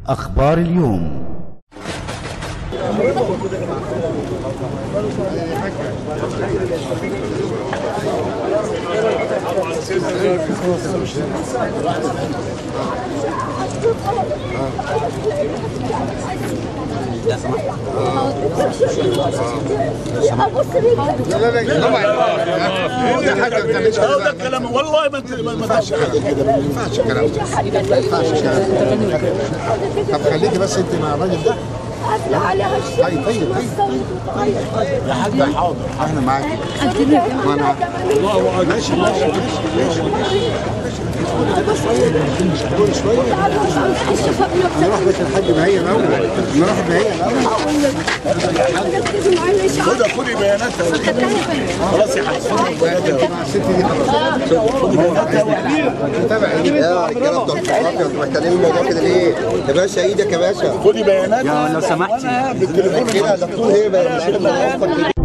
أخبار اليوم هذا الكلام والله ما انت ما ينفعش كده ما ينفعش الكلام ده ما ينفعش الكلام ده طب خليكي بس انت مع الراجل ده قافلة عليها الشيء طيب طيب طيب يا حاج حاضر احنا معاك ما انا ماشي ماشي ماشي ماشي كل شويه نروح بيت الحاج بهية الاول نروح بهية الاول خدها خدي بياناتها خلاص يا حاج خدي بياناتها الست دي خدي بياناتها تتابع يا رجاله بتوع الابيض محتاجين الموضوع كده ليه؟ يا باشا ايدك يا باشا خدي بياناتها لو سمحتي. وانا بالتليفون كده ده طول هيبه